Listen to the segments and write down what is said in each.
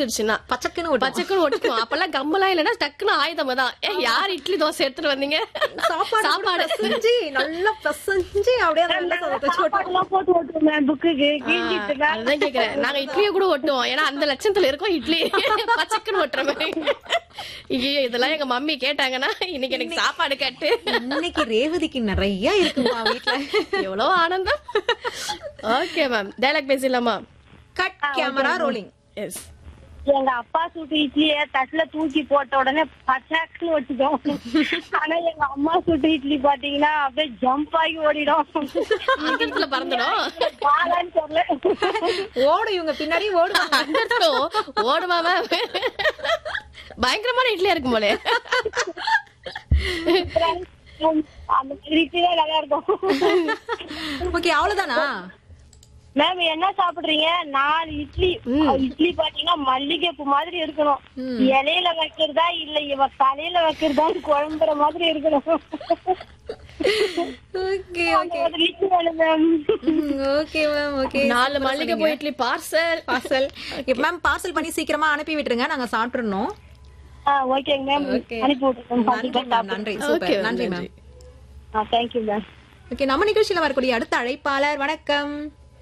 தீந்துடுச்சுன்னா பச்சக்குன்னு ஒட்டும். பச்சைக்குன்னு ஒட்டிக்கும் அப்பெல்லாம் கம்மலாம் இல்லைன்னா டக்குன்னு ஆயுதம் தான் ஏ யார் இட்லி தோசை எடுத்துட்டு வந்தீங்க சாப்பாடு சாப்பாடு செஞ்சு நல்லா பசஞ்சு அப்படியே அந்த வெள்ளை சாதத்தை வச்சு ஒட்டும். சாப்பாடுலாம் போட்டு ஓட்டுவேன் புக்குக்கு கிழிஞ்சிட்டு ஆ, அதுதான் கேக்குறேன் நாங்க இட்லியை கூட ஒட்டுவோம் ஏன்னா அந்த லட்சத்துல இருக்கோம் இட்லி பச்சைக்குன்னு ஒட்டுற மாதிரி ஐயோ இதெல்லாம் எங்க மம்மி கேட்டாங்கன்னா இன்னைக்கு எனக்கு சாப்பாடு கட்டு இன்னைக்கு ரேவதிக்கு நிறைய இருக்குமா வீட்ல எவ்வளவு ஆனந்தம் ஓகே மேம் டைலாக் பேசிடலாமா கட் கேமரா ரோலிங் எஸ் எங்க அப்பா சுட்டு இட்லிய தட்டுல தூக்கி போட்ட உடனே பச்சாக்ஸ்னு வச்சுட்டோம் ஆனா எங்க அம்மா சுட்டு இட்லி பாத்தீங்கன்னா அப்படியே ஜம்ப் ஆகி ஓடிடும் அந்த இடத்துல பறந்துடும் பாலான்னு தெரியல ஓடும் இவங்க பின்னாடி ஓடுவாங்க அந்த இடத்துல ஓடுமா மேம் பயங்கரமான இட்லியா இருக்கும் போலே அந்த மாதிரி இட்லி தான் நல்லா இருக்கும் ஓகே அவ்வளவுதானா மேம் என்ன சாப்பிடுறீங்க நாலு இட்லி இட்லி பாத்தீங்கன்னா மல்லிகைப்பூ மாதிரி இருக்கணும் இலையில வைக்கிறதா இல்ல இவ தலையில வைக்கிறதா குழம்புற மாதிரி இருக்கணும் ஓகே அந்த மாதிரி இட்லி வேணும் மேம் ஓகே மேம் ஓகே நாலு மல்லிகை போய் idli parcel parcel ma'am parcel பண்ணி சீக்கிரமா அனுப்பி விட்டுருங்க நாங்க சாப்பிட்டுறணும் ஓகேங்க மேம் ஓகே அனுப்பி விட்டுருக்கோம் நன்றி மேம் நன்றி சூப்பர் நன்றி மேம் தேங்க்யூ மேம் ஓகே நம்ம நிகழ்ச்சியில வரக்கூடிய அடுத்த அழைப்பாளர் வணக்கம்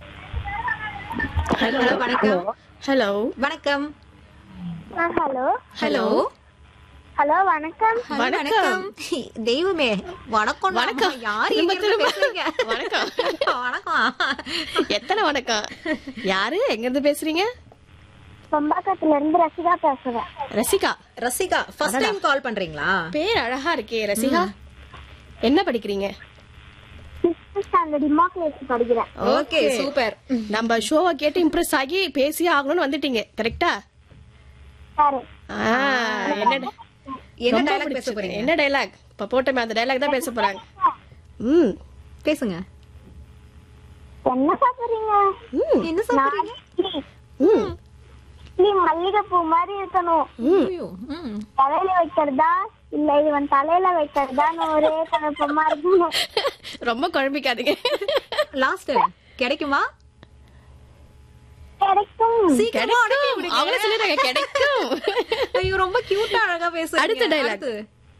ஹலோ வணக்கம் ஹலோ வணக்கம் ஹலோ ஹலோ ஹலோ வணக்கம் வணக்கம் தெய்வமே வணக்கம் வணக்கம். யார் திரும்ப எங்க இருந்து திரும்ப. பேசுறீங்க வணக்கம். வணக்கம் எத்தனை வணக்கம் யாரு எங்க இருந்து பேசுறீங்க சொம்பாக்கத்துல இருந்து ரசிகா பேசுறேன் Rasika Rasika first time call பண்றீங்களா பேர் அழகா இருக்கே ரசிகா என்ன படிக்கிறீங்க சிக்ஸ்த் ஸ்டாண்டர்ட் இமாக்குலேஷன் படிக்கிறேன் ஓகே சூப்பர் நம்ம ஷோவை கேட்டு இம்ப்ரெஸ் ஆகி பேசியே ஆகணும்னு வந்துட்டீங்க கரெக்டா சரி என்ன என்ன ரொம்ப டைலாக் பேச பிடிச்சது. போறீங்க என்ன டைலாக் இப்ப போட்டோமே அந்த டைலாக் தான் பேச போறாங்க ம் பேசுங்க என்ன சாப்பிடுறீங்க ம் என்ன சாப்பிடுறீங்க இட்லி ம் இட்லி மல்லிகைப்பூ மாதிரி இருக்கணும் ஐயோ, ம். தலையில வைக்கிறதா இல்ல இவன் தலையில வைக்கிறதான்னு ஒரே குழப்பமா இருக்கும் ரொம்ப குழம்பிக்காதீங்க லாஸ்ட் கிடைக்குமா கிடைக்கும் சீக்கிரமா அனுப்பி கிடைக்கும் விடுங்க. அவங்களே சொல்லிடுறாங்க கிடைக்கும் ஐயோ ரொம்ப கியூட்டா அழகா பேசுறீங்க அடுத்த dialogue. அடுத்து.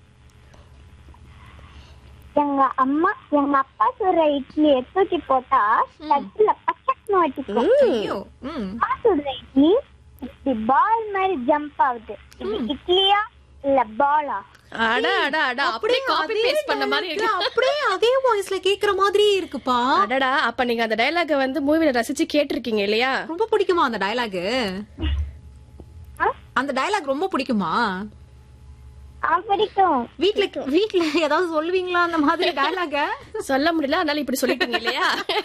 எங்க அம்மா எங்க அப்பா சுடுற இட்லியை தூக்கி போட்டா தட்டுல பச்சக்குன்னு வச்சுக்கோ ஐயோ ம். அம்மா சுடுற இட்லி இப்படி பால் மாதிரி ஜம்ப் ஆகுது இது இட்லியா இல்ல பாலா அட அட அட அப்படியே காப்பி அதே பேஸ்ட் பண்ண மாதிரி dialogue ல இருக்கு அப்படியே அதே வாய்ஸ்ல கேக்குற மாதிரி இருக்குப்பா அடடா அப்ப நீங்க அந்த டைலாக வந்து மூவில ரசிச்சு கேட்டிருக்கீங்க இல்லையா ரொம்ப பிடிக்குமா அந்த டயலாக் ஆ? அந்த டயலாக் ரொம்ப பிடிக்குமா ஆ பிடிக்கும் வீட்ல வீட்ல ஏதாவது சொல்லுவீங்களா அந்த மாதிரி டயலாக சொல்ல முடியல அதனால இப்படி சொல்லிட்டீங்க இல்லையா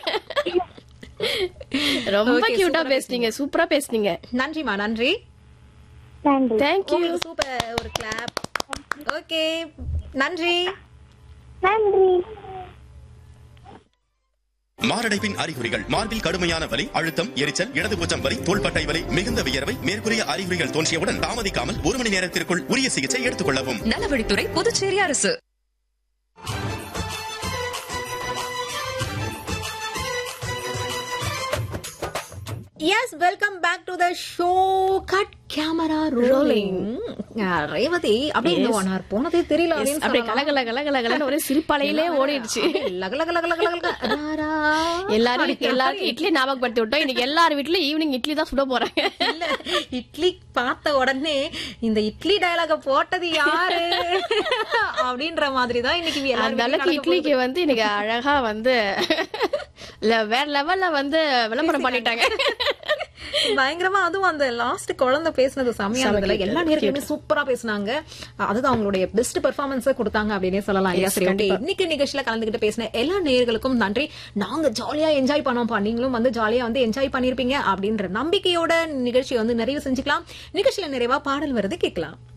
ரொம்ப Okay, கியூட்டா super பேசுனீங்க சூப்பரா பேசுனீங்க நன்றிமா நன்றி நன்றி தேங்க்யூ சூப்பர் ஒரு கிளாப் ஓகே நன்றி நன்றி மாரடைப்பின் அறிகுறிகள் மார்பில் கடுமையான வலி அழுத்தம் எரிச்சல் இடது பூச்சம் வலி தோள்பட்டை வலி மிகுந்த வியர்வை மேற்கூறிய அறிகுறிகள் தோன்றியவுடன் தாமதிக்காமல் ஒரு மணி நேரத்திற்குள் உரிய சிகிச்சை எடுத்துக் கொள்ளவும் நலவழித்துறை புதுச்சேரி அரசு yes welcome back to the show cut camera rolling Revathi அப்படியே இந்த ஒன் ஹவர் போனதே தெரியல அப்படின்னு அப்படியே சொல்லலாம். கலகல கலகல கலன்னு ஒரே சிரிப்பாலையிலே ஓடிடுச்சு அப்படியே லக லக லக லக லக லக. ராரா. எல்லாரும் எல்லாருக்கும் இட்லி ஞாபகப்படுத்தி விட்டோம் இன்னைக்கு எல்லார் வீட்லயும் ஈவினிங் இட்லி தான் சுட போறாங்க இல்ல இட்லி பார்த்த உடனே இந்த இட்லி டயலாக போட்டது யாரு அப்படின்ற மாதிரி தான் இன்னைக்கு எல்லார் அந்த வீட்லயும் அளவுக்கு நடக்க இட்லிக்கு வந்து இன்னைக்கு அழகா வந்து இல்ல வேற லெவல்ல வந்து விளம்பரம் பண்ணிட்டாங்க பயங்கரமா அதுவும் அந்த லாஸ்ட் குழந்தை பேசுனது செம்மையா இருந்ததுல எல்லா நேரங்களுமே சூப்பரா பேசுனாங்க அதுதான் அவங்களுடைய பெஸ்ட் பெர்ஃபார்மன்ஸ் கொடுத்தாங்க அப்படின்னே சொல்லலாம் ஐயா சரி okay. இன்னைக்கு நிகழ்ச்சியில கலந்துகிட்டு பேசின எல்லா நேயர்களுக்கும் நன்றி நாங்க ஜாலியா என்ஜாய் பண்ணோம்ப்பா நீங்களும் வந்து ஜாலியா வந்து என்ஜாய் பண்ணிருப்பீங்க அப்படின்ற நம்பிக்கையோட நிகழ்ச்சியை வந்து நிறைவு செஞ்சுக்கலாம் நிகழ்ச்சியில நிறைவா பாடல் வருது கேட்கலாம்